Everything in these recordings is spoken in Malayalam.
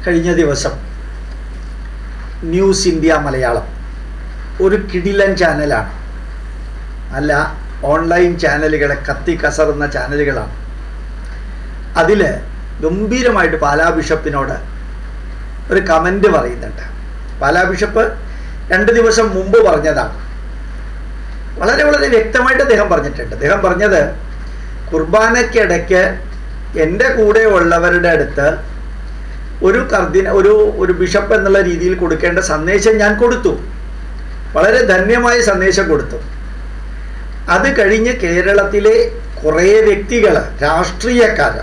കഴിഞ്ഞ ദിവസം ന്യൂസ് ഇന്ത്യ മലയാളം ഒരു കിടിലൻ ചാനലാണ് അല്ല ഓൺലൈൻ ചാനലുകളെ കത്തി കസറുന്ന ചാനലുകളാണ് അതിൽ ഗംഭീരമായിട്ട് പാലാ ബിഷപ്പിനോട് ഒരു കമൻ്റ് പറയുന്നുണ്ട് പാലാ ബിഷപ്പ് രണ്ട് ദിവസം മുമ്പ് പറഞ്ഞതാണ് വളരെ വളരെ വ്യക്തമായിട്ട് അദ്ദേഹം പറഞ്ഞിട്ടുണ്ട് അദ്ദേഹം പറഞ്ഞത് കുർബാനയ്ക്കിടയ്ക്ക് എൻ്റെ കൂടെ ഉള്ളവരുടെ അടുത്ത് ഒരു കർദിന ഒരു ഒരു ബിഷപ്പ് എന്നുള്ള രീതിയിൽ കൊടുക്കേണ്ട സന്ദേശം ഞാൻ കൊടുത്തു വളരെ ധന്യമായ സന്ദേശം കൊടുത്തു അത് കഴിഞ്ഞ് കേരളത്തിലെ കുറേ വ്യക്തികൾ രാഷ്ട്രീയക്കാർ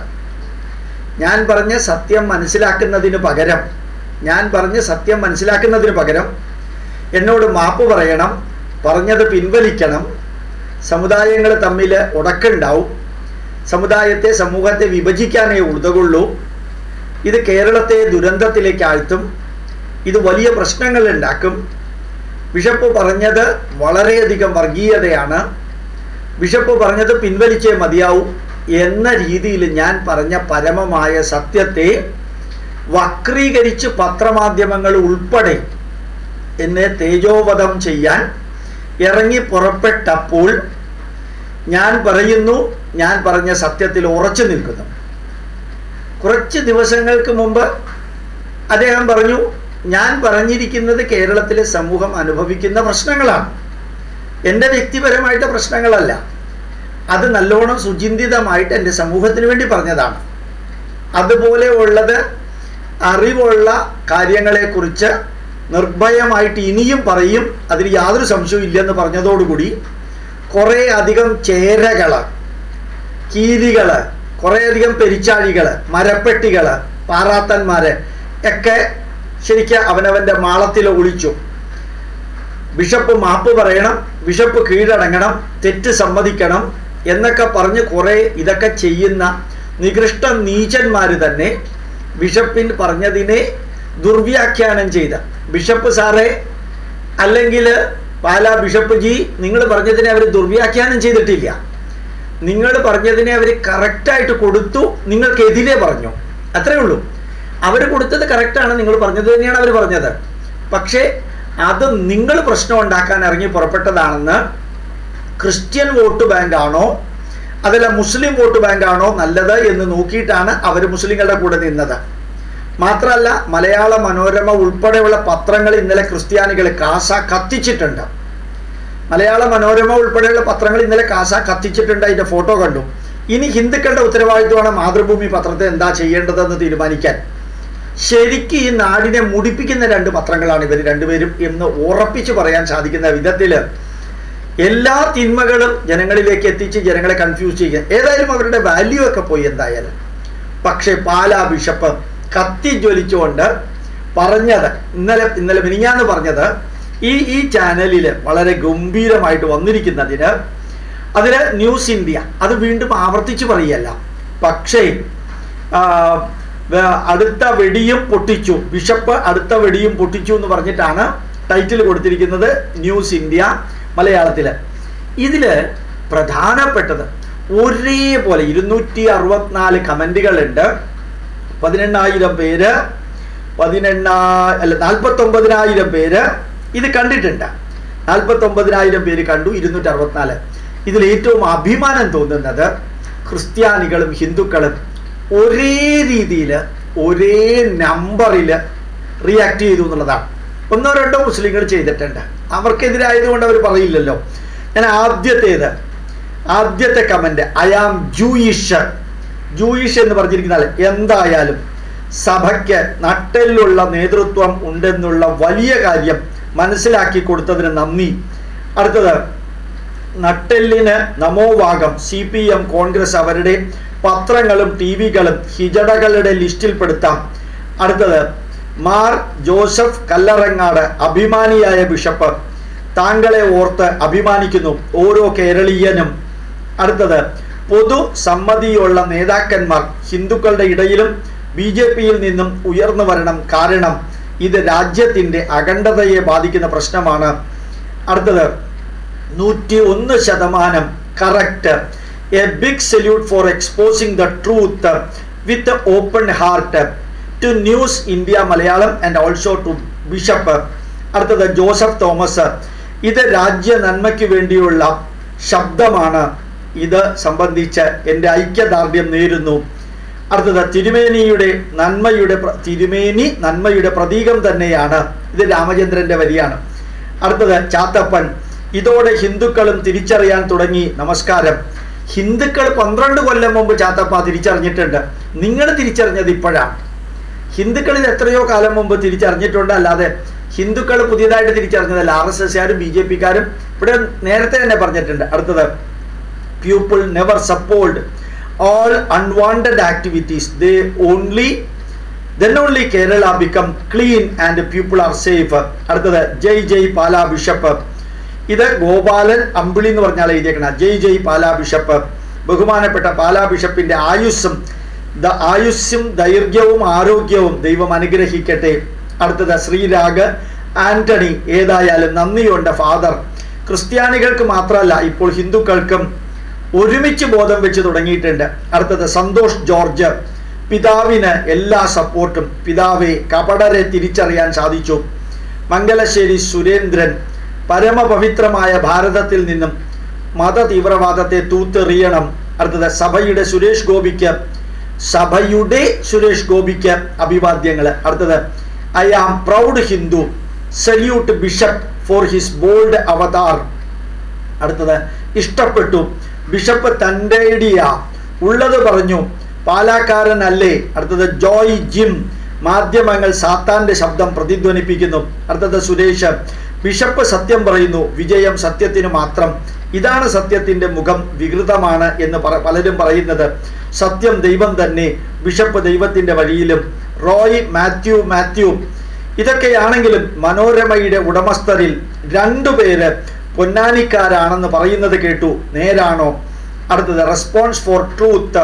ഞാൻ പറഞ്ഞ സത്യം മനസ്സിലാക്കുന്നതിന് പകരം ഞാൻ പറഞ്ഞ സത്യം മനസ്സിലാക്കുന്നതിന് പകരം എന്നോട് മാപ്പ് പറയണം പറഞ്ഞത് പിൻവലിക്കണം സമുദായങ്ങൾ തമ്മിൽ ഉടക്കുണ്ടാവും സമുദായത്തെ സമൂഹത്തെ വിഭജിക്കാനേ ഉതകുള്ളൂ ഇത് കേരളത്തെ ദുരന്തത്തിലേക്ക് ആഴ്ത്തും ഇത് വലിയ പ്രശ്നങ്ങൾ ഉണ്ടാക്കും ബിഷപ്പ് പറഞ്ഞത് വളരെയധികം വർഗീയതയാണ് ബിഷപ്പ് പറഞ്ഞത് പിൻവലിച്ചേ മതിയാവും എന്ന രീതിയിൽ ഞാൻ പറഞ്ഞ പരമമായ സത്യത്തെ വക്രീകരിച്ച് പത്രമാധ്യമങ്ങൾ ഉൾപ്പെടെ എന്നെ തേജോവധം ചെയ്യാൻ ഇറങ്ങി പുറപ്പെട്ടപ്പോൾ ഞാൻ പറയുന്നു ഞാൻ പറഞ്ഞ സത്യത്തിൽ ഉറച്ചു നിൽക്കുന്നു കുറച്ച് ദിവസങ്ങൾക്ക് മുമ്പ് അദ്ദേഹം പറഞ്ഞു ഞാൻ പറഞ്ഞിരിക്കുന്നത് കേരളത്തിലെ സമൂഹം അനുഭവിക്കുന്ന പ്രശ്നങ്ങളാണ് എൻ്റെ വ്യക്തിപരമായിട്ട് പ്രശ്നങ്ങളല്ല അത് നല്ലോണം സുചിന്തിതമായിട്ട് എൻ്റെ സമൂഹത്തിന് വേണ്ടി പറഞ്ഞതാണ് അതുപോലെ ഉള്ളത് അറിവുള്ള കാര്യങ്ങളെക്കുറിച്ച് നിർഭയമായിട്ട് ഇനിയും പറയും അതിൽ യാതൊരു സംശയവും ഇല്ലെന്ന് പറഞ്ഞതോടുകൂടി കുറേ അധികം ചേരകൾ കീരികൾ കുറേയധികം പെരിച്ചാഴികൾ മരപ്പെട്ടികൾ പാറാത്തന്മാർ ഒക്കെ ശരിക്കും അവനവൻ്റെ മാളത്തിൽ ഒളിച്ചു ബിഷപ്പ് മാപ്പ് പറയണം ബിഷപ്പ് കീഴടങ്ങണം തെറ്റ് സമ്മതിക്കണം എന്നൊക്കെ പറഞ്ഞ് കുറേ ഇതൊക്കെ ചെയ്യുന്ന നികൃഷ്ട നീചന്മാർ തന്നെ ബിഷപ്പിൻ പറഞ്ഞതിനെ ദുർവ്യാഖ്യാനം ചെയ്ത ബിഷപ്പ് സാറേ അല്ലെങ്കിൽ പാലാ ബിഷപ്പ് ജി നിങ്ങൾ പറഞ്ഞതിനെ അവർ ദുർവ്യാഖ്യാനം ചെയ്തിട്ടില്ല നിങ്ങൾ പറഞ്ഞതിനെ അവർ കറക്റ്റായിട്ട് കൊടുത്തു നിങ്ങൾക്കെതിരെ പറഞ്ഞു അത്രേ ഉള്ളൂ അവർ കൊടുത്തത് കറക്റ്റാണ് നിങ്ങൾ പറഞ്ഞത് തന്നെയാണ് അവർ പറഞ്ഞത് പക്ഷേ അത് നിങ്ങൾ പ്രശ്നം ഉണ്ടാക്കാൻ ഇറങ്ങി പുറപ്പെട്ടതാണെന്ന് ക്രിസ്ത്യൻ വോട്ട് ബാങ്കാണോ അതല്ല മുസ്ലിം വോട്ട് ബാങ്കാണോ നല്ലത് എന്ന് നോക്കിയിട്ടാണ് അവർ മുസ്ലിങ്ങളുടെ കൂടെ നിന്നത് മാത്രമല്ല മലയാള മനോരമ ഉൾപ്പെടെയുള്ള പത്രങ്ങൾ ഇന്നലെ ക്രിസ്ത്യാനികൾ കാസ കത്തിച്ചിട്ടുണ്ട് മലയാള മനോരമ ഉൾപ്പെടെയുള്ള പത്രങ്ങൾ ഇന്നലെ കാസ കത്തിച്ചിട്ടുണ്ട് അതിൻ്റെ ഫോട്ടോ കണ്ടു ഇനി ഹിന്ദുക്കളുടെ ഉത്തരവാദിത്വമാണ് മാതൃഭൂമി പത്രത്തെ എന്താ ചെയ്യേണ്ടതെന്ന് തീരുമാനിക്കാൻ ശരിക്കും ഈ നാടിനെ മുടിപ്പിക്കുന്ന രണ്ട് പത്രങ്ങളാണ് ഇവർ രണ്ടുപേരും എന്ന് ഉറപ്പിച്ച് പറയാൻ സാധിക്കുന്ന വിധത്തിൽ എല്ലാ തിന്മകളും ജനങ്ങളിലേക്ക് എത്തിച്ച് ജനങ്ങളെ കൺഫ്യൂസ് ചെയ്യുക ഏതായാലും അവരുടെ വാല്യൂ ഒക്കെ പോയി എന്തായാലും പക്ഷേ പാലാ ബിഷപ്പ് കത്തി ജ്വലിച്ചുകൊണ്ട് പറഞ്ഞത് ഇന്നലെ ഇന്നലെ മിനിഞ്ഞാന്ന് പറഞ്ഞത് ഈ ഈ ചാനലിൽ വളരെ ഗംഭീരമായിട്ട് വന്നിരിക്കുന്നതിന് അതിൽ ന്യൂസ് ഇന്ത്യ അത് വീണ്ടും ആവർത്തിച്ച് പറയല്ല പക്ഷേ അടുത്ത വെടിയും പൊട്ടിച്ചു ബിഷപ്പ് അടുത്ത വെടിയും പൊട്ടിച്ചു എന്ന് പറഞ്ഞിട്ടാണ് ടൈറ്റിൽ കൊടുത്തിരിക്കുന്നത് ന്യൂസ് ഇന്ത്യ മലയാളത്തിൽ ഇതിൽ പ്രധാനപ്പെട്ടത് ഒരേപോലെ ഇരുന്നൂറ്റി അറുപത്തിനാല് കമൻറ്റുകളുണ്ട് പതിനെണ്ണായിരം പേര് പതിനെണ്ണാ അല്ല നാൽപ്പത്തൊമ്പതിനായിരം പേര് ഇത് കണ്ടിട്ടുണ്ട് നാൽപ്പത്തൊമ്പതിനായിരം പേര് കണ്ടു ഇരുന്നൂറ്റി അറുപത്തിനാല് ഇതിൽ ഏറ്റവും അഭിമാനം തോന്നുന്നത് ക്രിസ്ത്യാനികളും ഹിന്ദുക്കളും ഒരേ രീതിയിൽ ഒരേ നമ്പറിൽ റിയാക്ട് ചെയ്തു എന്നുള്ളതാണ് ഒന്നോ രണ്ടോ മുസ്ലിങ്ങൾ ചെയ്തിട്ടുണ്ട് അവർക്കെതിരായതുകൊണ്ട് അവർ പറയില്ലല്ലോ ഞാൻ ആദ്യത്തേത് ആദ്യത്തെ comment I am Jewish Jewish എന്ന് പറഞ്ഞിരിക്കുന്ന ആൾ എന്തായാലും സഭയ്ക്ക് നട്ടെല്ലുള്ള നേതൃത്വം ഉണ്ടെന്നുള്ള വലിയ കാര്യം മനസ്സിലാക്കി കൊടുത്തതിന് നന്ദി അടുത്തത് നട്ടെല്ലിന് നമോവാകം സി പി എം കോൺഗ്രസ് അവരുടെ പത്രങ്ങളും ടി വികളും ഹിജടകളുടെ ലിസ്റ്റിൽപ്പെടുത്താം അടുത്തത് മാർ ജോസഫ് കല്ലറങ്ങാട് അഭിമാനിയായ ബിഷപ്പ് താങ്കളെ ഓർത്ത് അഭിമാനിക്കുന്നു ഓരോ കേരളീയനും അടുത്തത് പൊതു സമ്മതിയുള്ള നേതാക്കന്മാർ ഹിന്ദുക്കളുടെ ഇടയിലും ബി ജെ പിയിൽ നിന്നും ഉയർന്നു വരണം കാരണം ഇത് രാജ്യത്തിൻ്റെ അഖണ്ഡതയെ ബാധിക്കുന്ന പ്രശ്നമാണ് അടുത്തത് നൂറ്റി ഒന്ന് ശതമാനം correct a big salute for exposing the truth with open heart to news India Malayalam and also to bishop അടുത്തത് ജോസഫ് തോമസ് ഇത് രാജ്യ നന്മയ്ക്ക് വേണ്ടിയുള്ള ശബ്ദമാണ് ഇത് സംബന്ധിച്ച് എൻ്റെ ഐക്യദാർഢ്യം നേരുന്നു അടുത്തത് തിരുമേനിയുടെ നന്മയുടെ പ്ര- തിരുമേനി നന്മയുടെ പ്രതീകം തന്നെയാണ് ഇത് രാമചന്ദ്രന്റെ വരിയാണ് അടുത്തത് ചാത്തപ്പൻ ഇതോടെ ഹിന്ദുക്കളും തിരിച്ചറിയാൻ തുടങ്ങി നമസ്കാരം ഹിന്ദുക്കൾ പന്ത്രണ്ട് കൊല്ലം മുമ്പ് ചാത്തപ്പ തിരിച്ചറിഞ്ഞിട്ടുണ്ട് നിങ്ങൾ തിരിച്ചറിഞ്ഞത് ഇപ്പോഴാണ് ഹിന്ദുക്കളിൽ എത്രയോ കാലം മുമ്പ് തിരിച്ചറിഞ്ഞിട്ടുണ്ട് അല്ലാതെ ഹിന്ദുക്കൾ പുതിയതായിട്ട് തിരിച്ചറിഞ്ഞതല്ല ആർ എസ് എസ്കാരും ബി ജെ പിക്കാരും ഇവിടെ നേരത്തെ തന്നെ പറഞ്ഞിട്ടുണ്ട് അടുത്തത് people never support all unwanted activities they only then only kerala become clean and people are safe അടുത്തത് ജയ് ജയ് പാലാ ബിഷപ്പ് ഇത് ഗോപാലൻ അമ്പിളി എന്ന് പറഞ്ഞാൽ എഴുതിയേക്കണം ജയ് ജയ് പാലാ ബിഷപ്പ് ബഹുമാനപ്പെട്ട പാലാ ബിഷപ്പിന്റെ ആയുസ്സും ദ ആയുസ്സും ദൈർഘ്യവും ആരോഗ്യവും ദൈവം അനുഗ്രഹിക്കട്ടെ അടുത്തത് ശ്രീരാഗ് ആന്റണി ഏതായാലും നന്ദിയുണ്ട് ഫാദർ ക്രിസ്ത്യാനികൾക്ക് മാത്രമല്ല ഇപ്പോൾ ഹിന്ദുക്കൾക്കും ഒരുമിച്ച് ബോധം വെച്ച് തുടങ്ങിയിട്ടുണ്ട് അടുത്തത് സന്തോഷ് ജോർജ് പിതാവിന് എല്ലാ സപ്പോർട്ടും പിതാവെ കപടരെ തിരിച്ചറിയാൻ സാധിച്ചു മംഗലശ്ശേരി സുരേന്ദ്രൻ പരമപവിത്രമായ ഭാരതത്തിൽ നിന്നും മത തീവ്രവാദത്തെ തൂത്തെറിയണം അടുത്തത് സഭയുടെ സുരേഷ് ഗോപിക്ക് സഭയുടെ സുരേഷ് ഗോപിക്ക് അഭിവാദ്യങ്ങൾ അടുത്തത് I am proud Hindu salute bishop for his bold avatar അടുത്തത് ഇഷ്ടപ്പെട്ടു ബിഷപ്പ് തൻ്റെ ഐഡിയ ഉള്ളത് പറഞ്ഞു പാലാക്കാരനല്ലേ അടുത്തത് ജോയ് ജിം മാധ്യമങ്ങൾ സാത്താന്റെ ശബ്ദം പ്രതിധ്വനിപ്പിക്കുന്നു അടുത്തത് സുരേഷ് ബിഷപ്പ് സത്യം പറയുന്നു വിജയം സത്യത്തിന് മാത്രം ഇതാണ് സത്യത്തിന്റെ മുഖം വികൃതമാണ് എന്ന് പറ പലരും പറയുന്നത് സത്യം ദൈവം തന്നെ ബിഷപ്പ് ദൈവത്തിന്റെ വഴിയിലും റോയ് മാത്യു മാത്യു ഇതൊക്കെയാണെങ്കിലും മനോരമയുടെ ഉടമസ്ഥരിൽ രണ്ടുപേര് പൊന്നാനിക്കാരാണെന്ന് പറയുന്നത് കേട്ടു നേരാണോ അടുത്തത് response for truth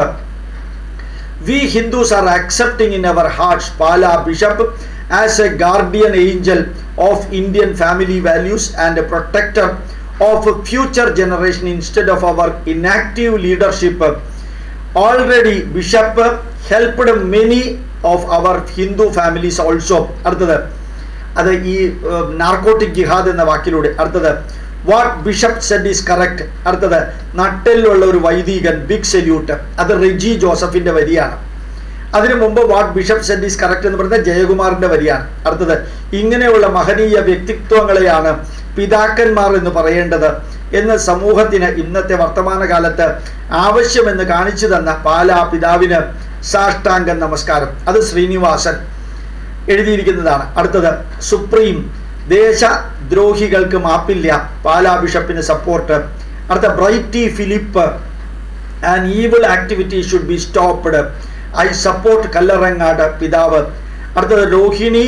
we Hindus are accepting in our hearts Pala Bishop as a guardian angel of Indian family values and a protector of a future generation instead of our inactive leadership. Already Bishop helped many of our Hindu families also. അടുത്തത് അത് ഈ നാർക്കോട്ടിക് ജിഹാദ് എന്ന വാക്കിലൂടെ അടുത്തത് what bishop said is correct അടുത്തത് നട്ടെല്ലുള്ള ഒരു വൈദികൻ ബിഗ് സല്യൂട്ട് അത് റെജി ജോസഫിന്റെ വരിയാണ് അതിനു മുമ്പ് what bishop said is correct എന്ന് പറയുന്നത് ജയകുമാറിന്റെ വരിയാണ് അടുത്തത് ഇങ്ങനെയുള്ള മഹനീയ വ്യക്തിത്വങ്ങളെയാണ് പിതാക്കന്മാർ എന്ന് പറയേണ്ടത് എന്ന് സമൂഹത്തിന് ഇന്നത്തെ വർത്തമാനകാലത്ത് ആവശ്യമെന്ന് കാണിച്ചു തന്ന പാലാ പിതാവിന് സാഷ്ടാംഗം നമസ്കാരം അത് ശ്രീനിവാസൻ എഴുതിയിരിക്കുന്നതാണ് അടുത്തത് സുപ്രീം ദേശദ്രോഹികൾക്ക് മാപ്പില്ല പാലാ ബിഷപ്പിന് സപ്പോർട്ട് അടുത്ത Brighty Philip and evil activity should be stopped I support Kallarangatt പിതാവ് അടുത്തത് രോഹിണി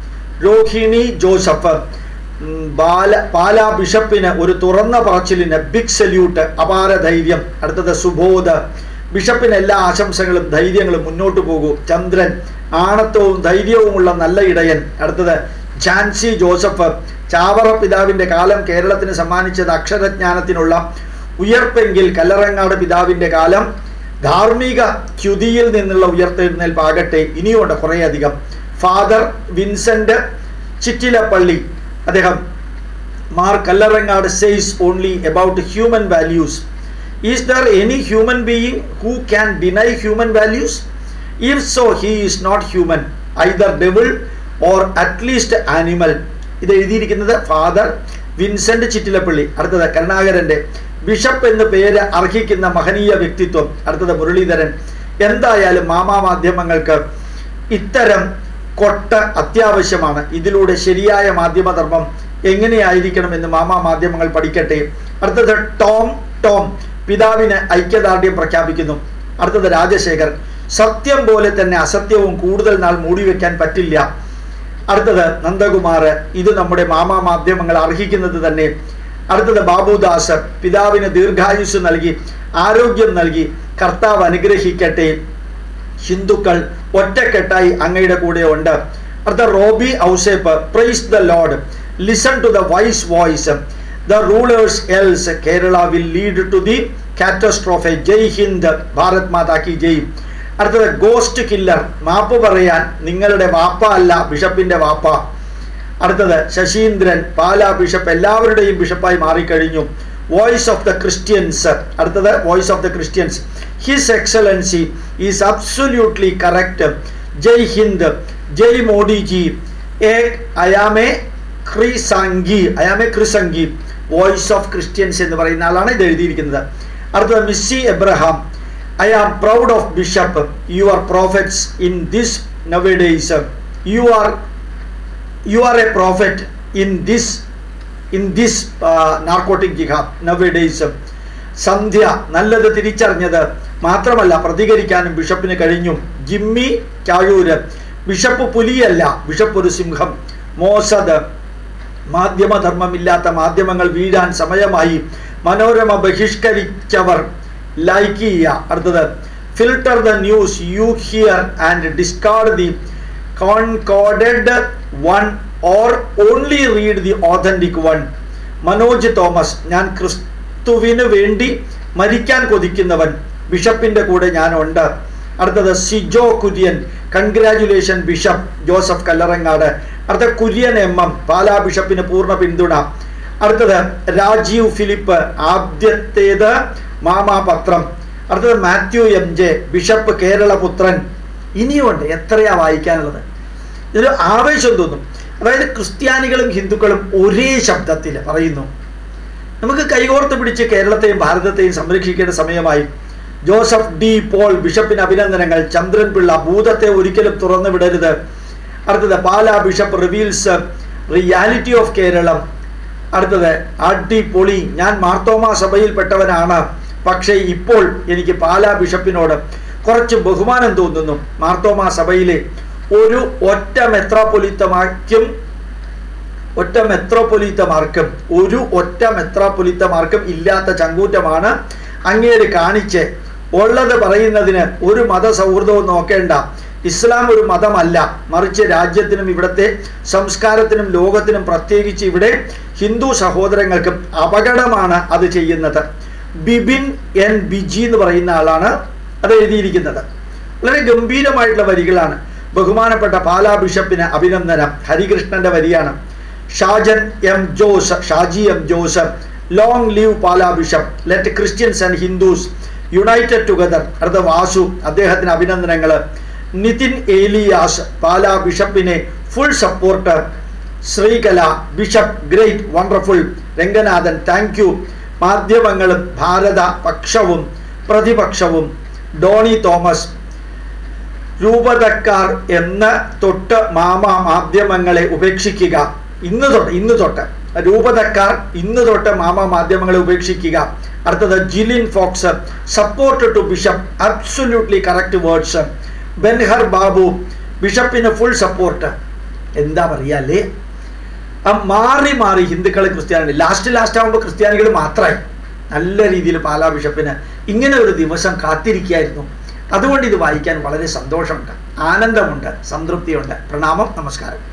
രോഹിണി ജോസഫ് ഉം, ബാല പാലാ ബിഷപ്പിന് ഒരു തുറന്ന പറച്ചിലിന് ബിഗ് സല്യൂട്ട് അപാര ധൈര്യം അടുത്തത് സുബോധ് ബിഷപ്പിന് എല്ലാ ആശംസകളും ധൈര്യങ്ങളും മുന്നോട്ട് പോകൂ ചന്ദ്രൻ ആണത്വവും ധൈര്യവുമുള്ള നല്ല ഇടയൻ അടുത്തത് ഝാൻസി ജോസഫ് ചാവറ പിതാവിന്റെ കാലം കേരളത്തിന് സമ്മാനിച്ചത് അക്ഷരജ്ഞാനത്തിനുള്ള ഉയർപ്പെങ്കിൽ കല്ലറങ്ങാട് പിതാവിന്റെ കാലം ധാർമ്മിക ച്യുതിയിൽ നിന്നുള്ള ഉയർത്തെഴുന്നേൽപ്പാകട്ടെ ഇനിയുണ്ട് കുറേയധികം ഫാദർ വിൻസെന്റ് ചിറ്റിലപ്പള്ളി അദ്ദേഹം Mar Kallarangatt says only about human values is there any human being who can deny human values if so he is not human either devil or at least animal ഇത് എഴുതിയിരിക്കുന്നത് ഫാദർ വിൻസെന്റ് ചിറ്റിലപ്പള്ളി അടുത്തത് കരുണാകരന്റെ ബിഷപ്പ് എന്ന് പേര് അർഹിക്കുന്ന മഹനീയ വ്യക്തിത്വം അടുത്തത് മുരളീധരൻ എന്തായാലും മാമാ മാധ്യമങ്ങൾക്ക് ഇത്തരം കൊട്ട അത്യാവശ്യമാണ് ഇതിലൂടെ ശരിയായ മാധ്യമധർമ്മം എങ്ങനെയായിരിക്കണമെന്ന് മാമാ മാധ്യമങ്ങൾ പഠിക്കട്ടെ അടുത്തത് ടോം ടോം പിതാവിന് ഐക്യദാർഢ്യം പ്രഖ്യാപിക്കുന്നു അടുത്തത് രാജശേഖർ സത്യം പോലെ തന്നെ അസത്യവും കൂടുതൽ നാൾ മൂടിവെക്കാൻ പറ്റില്ല അടുത്തത് നന്ദകുമാർ ഇത് നമ്മുടെ മാമാ മാധ്യമങ്ങൾ അർഹിക്കുന്നത് തന്നെ അടുത്തത് ബാബുദാസ് പിതാവിന് ദീർഘായുസ് നൽകി ആരോഗ്യം നൽകി കർത്താവ് അനുഗ്രഹിക്കട്ടെ ഹിന്ദുക്കൾ ഒറ്റക്കെട്ടായി അങ്ങയുടെ കൂടെ ഉണ്ട് അടുത്ത Roby Ouseph praise the lord listen to the wise voice the rulers else Kerala will lead to the catastrophe ജയ് ഹിന്ദ് ഭാരത് മാതാ കി ജയ് അടുത്തത് ഗോസ്റ്റ് കില്ലർ മാപ്പ് പറയാൻ നിങ്ങളുടെ വാപ്പ അല്ല ബിഷപ്പിന്റെ വാപ്പ അടുത്തത് ശശീന്ദ്രൻ പാലാ ബിഷപ്പ് എല്ലാവരുടെയും ബിഷപ്പായി മാറിക്കഴിഞ്ഞു വോയിസ് ഓഫ് ദ ക്രിസ്ത്യൻസ് അടുത്തത് voice of the Christians his excellency is absolutely correct ജയ് ഹിന്ദ് ജയ് മോഡിജി എ അയാമെ ക്രിസംഗി അയാമെ ക്രിസംഗി വോയിസ് ഓഫ് ക്രിസ്ത്യൻസ് എന്ന് പറയുന്ന ആളാണ് ഇത് എഴുതിയിരിക്കുന്നത് അടുത്തത് Missy Abraham I am proud of bishop you are prophets in this nowadays you are you are a prophet in this in this narcotic ജിഹാദ് നവഡേയ്സ് സന്ധ്യ നല്ലത് തിരിച്ചറിഞ്ഞത് മാത്രമല്ല പ്രതികരിക്കാനും ബിഷപ്പിന് കഴിഞ്ഞു ജിമ്മി ചാഴൂര് ബിഷപ്പ് പുലിയല്ല ബിഷപ്പ് ഒരു സിംഹം മോസദ് മാധ്യമധർമ്മമില്ലാത്ത മാധ്യമങ്ങൾ വീഴാൻ സമയമായി മനോരമ ബഹിഷ്കരിച്ചവർ ലൈക്ക് ചെയ്യുക അടുത്തത് filter the news you hear and discard the concocted one or only read the authentic one Manoj Thomas ഞാൻ ക്രിസ്തുവിന് വേണ്ടി മരിക്കാൻ കൊതിക്കുന്നവൻ ബിഷപ്പിന്റെ കൂടെ ഞാൻ ഉണ്ട് അടുത്തത് സിജോ കുര്യൻ കൺഗ്രാറ്റുലേഷൻ ബിഷപ്പ് ജോസഫ് കല്ലറങ്ങാട് അടുത്ത കുര്യൻ എം എം പാലാ ബിഷപ്പിന് പൂർണ്ണ പിന്തുണ അടുത്തത് രാജീവ് ഫിലിപ്പ് ആദ്യത്തേത് മാമാ പത്രം അടുത്തത് മാത്യു എം ജെ ബിഷപ്പ് കേരളപുത്രൻ ഇനിയുണ്ട് എത്രയാ വായിക്കാനുള്ളത് ഇതൊരു ആവേശം തോന്നും അതായത് ക്രിസ്ത്യാനികളും ഹിന്ദുക്കളും ഒരേ ശബ്ദത്തിൽ പറയുന്നു നമുക്ക് കൈകോർത്ത് പിടിച്ച് കേരളത്തെയും ഭാരതത്തെയും സംരക്ഷിക്കേണ്ട സമയമായി ജോസഫ് ഡി പോൾ ബിഷപ്പിന് അഭിനന്ദനങ്ങൾ ചന്ദ്രൻ പിള്ള ഭൂതത്തെ ഒരിക്കലും തുറന്നു വിടരുത് അടുത്തത് Pala bishop reveals reality of Keralam അടുത്തത് അടിപൊളി ഞാൻ മാർത്തോമ സഭയിൽപ്പെട്ടവനാണ് പക്ഷേ ഇപ്പോൾ എനിക്ക് പാലാ ബിഷപ്പിനോട് കുറച്ച് ബഹുമാനം തോന്നുന്നു മാർത്തോമ സഭയിലെ ഒരു ഒറ്റ മെത്രാപ്പൊലിത്തമാർക്കും ഒറ്റ മെത്രോപൊലിത്തമാർക്കും ഒരു ഒറ്റ മെത്രാപ്പൊലിത്തമാർക്കും ഇല്ലാത്ത ചങ്കൂറ്റമാണ് അങ്ങേര് കാണിച്ച് ഉള്ളത് പറയുന്നതിന് ഒരു മതസൗഹൃദവും നോക്കേണ്ട ഇസ്ലാം ഒരു മതമല്ല മറിച്ച് രാജ്യത്തിനും ഇവിടുത്തെ സംസ്കാരത്തിനും ലോകത്തിനും പ്രത്യേകിച്ച് ഇവിടെ ഹിന്ദു സഹോദരങ്ങൾക്കും അപകടമാണ് അത് ചെയ്യുന്നത് ബിബിൻ എൻ ബിജി എന്ന് പറയുന്ന ആളാണ് അത് എഴുതിയിരിക്കുന്നത് വളരെ ഗംഭീരമായിട്ടുള്ള വരികളാണ് ബഹുമാനപ്പെട്ട പാലാ ബിഷപ്പിന് അഭിനന്ദനം ഹരികൃഷ്ണന്റെ വരിയാണ് Shajan M Jose Shaji M Jose long live Pala bishop let Christians and Hindus united together അടുത്ത വാസു അദ്ദേഹത്തിന് അഭിനന്ദനങ്ങൾ നിതിൻ ഏലിയാസ് പാലാ ബിഷപ്പിനെ full support Sreekala bishop great wonderful Ranganathan thank you മാധ്യമങ്ങളും ഭാരത പക്ഷവും പ്രതിപക്ഷവും ഡോണി തോമസ് രൂപതക്കാർ എന്ന് തൊട്ട് മാമ മാധ്യമങ്ങളെ ഉപേക്ഷിക്കുക ഇന്ന് തൊട്ട് ഇന്ന് തൊട്ട് രൂപതക്കാർ ഇന്ന് തൊട്ട് മാമ മാധ്യമങ്ങളെ ഉപേക്ഷിക്കുക അടുത്തത് Jilin Fox support to bishop absolutely correct words Benhur Babu ബിഷപ്പിന് ഫുൾ സപ്പോർട്ട് എന്താ പറയുക അല്ലേ ആ മാറി മാറി ഹിന്ദുക്കളെ ക്രിസ്ത്യാനി ലാസ്റ്റ് ലാസ്റ്റ് ആകുമ്പോൾ ക്രിസ്ത്യാനികൾ മാത്രമായി നല്ല രീതിയിൽ പാലാ ബിഷപ്പിന് ഇങ്ങനെ ഒരു ദിവസം കാത്തിരിക്കുകയായിരുന്നു അതുകൊണ്ട് ഇത് വായിക്കാൻ വളരെ സന്തോഷമുണ്ട് ആനന്ദമുണ്ട് സംതൃപ്തിയുണ്ട് പ്രണാമം നമസ്കാരം